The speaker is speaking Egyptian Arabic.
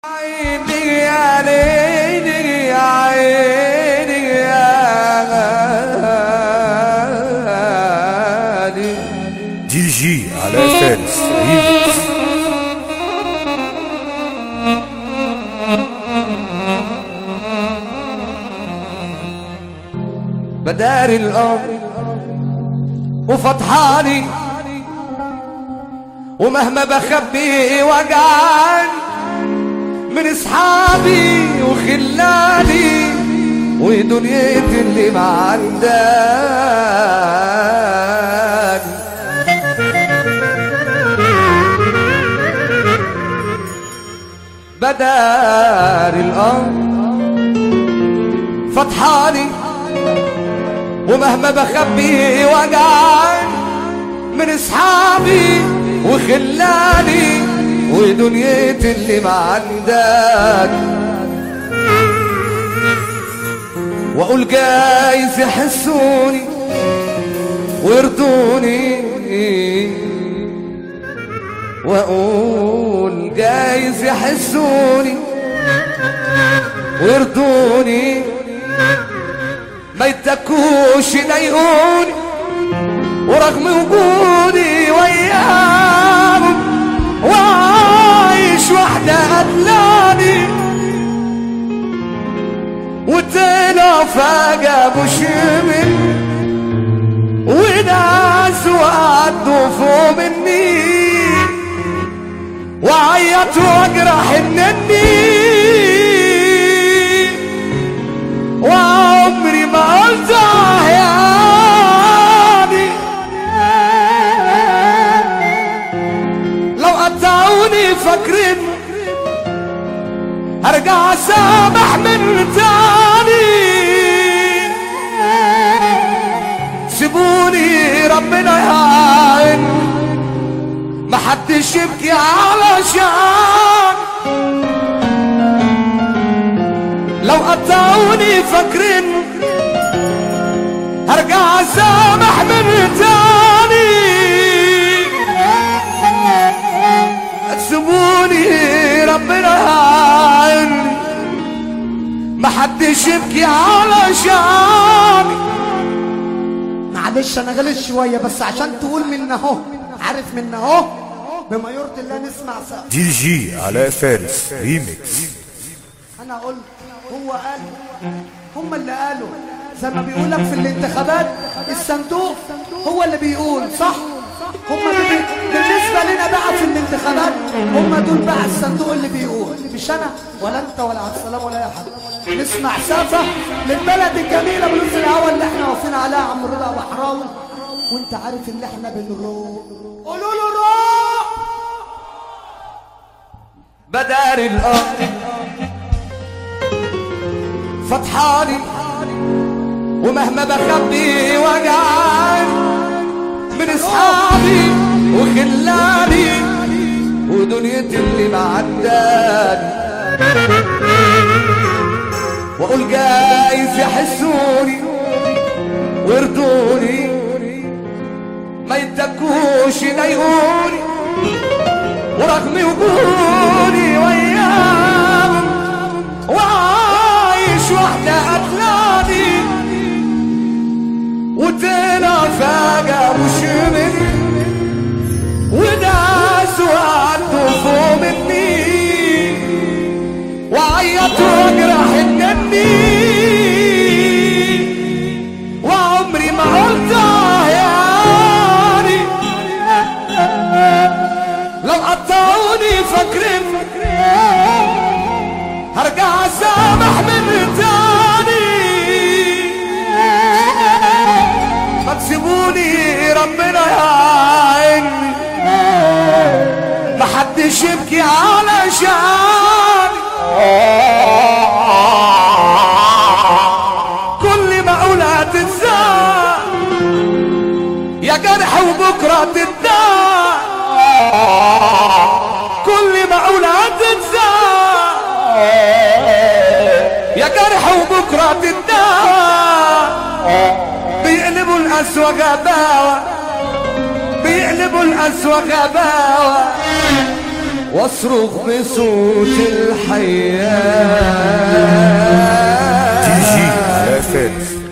عيني يا ليلي يا عيني يا غالي دي جي على فارس ريميكس بداري الأرض وفطحاني ومهما بخبي وجعان من اصحابي وخلاني ودنيتي اللي معنداني بداري الأرض فطحاني ومهما بخبي وجعان من اصحابي وخلاني ودنيتي اللي معنداني واقول جايز يحسوني ويرضوني واقول جايز يحسوني ويرضوني ما يتكوش يضايقوني ورغم وجودي وياهم وعايش وحدة قتلاني وطلع فجأة مش من وناس وقعدوا فوق مني وعيط واجرح النني وعمري ما قلت آه يعني لو قطعوني فاكرين هرجع اسامح من تاني سيبوني ربنا يعين محدش يبكي علشان لو قطعوني فاكرين هرجع اسامح من تاني سيبوني ربنا يعيني محدش يبكي علشاني معلش انا غلط شويه بس عشان تقول من اهو عارف من اهو بما يرضي الله نسمع سوا دي جي على فارس ريميكس انا قلت هو قال هم اللي قالوا زي ما بيقول لك في الانتخابات الصندوق هو اللي بيقول صح هم بي... بالنسبه لنا بقى في الانتخابات هم دول بقى الصندوق اللي بيقول مش انا ولا انت ولا عبد السلام ولا اي حد نسمع سافه للبلد الجميله بلوز الهوا اللي احنا واقفين عليها عم رضا وحراوي وانت عارف ان احنا بنروق قولوا له روق بدار الأرض فطحاني ومهما بخبي وجعان من اصحابي وخلاني ودنيتي اللي معداني واقول جايز يحسوني ويرضوني ما يتكوش يضايقوني ورغم وجودي وياهم وعايش وحدة قتلاني وطلع فجأة مش مني وناس وقعدوا فوق مني وعيط واجرح النني وعمري ما قلت آه يعني لو قطعوني فاكرين هرجع اسامح من تاني ما تسيبوني ربنا يعيني محدش يبكي علشان كل ما اقولها تتزاع يا جرح وبكره تتداع كل ما اقولها تتزاع يا جرح وبكره تتداع بيقلبوا القسوة غباوة بيقلبوا القسوة غباوة واصرخ بصوت الحياة دي جي على فارس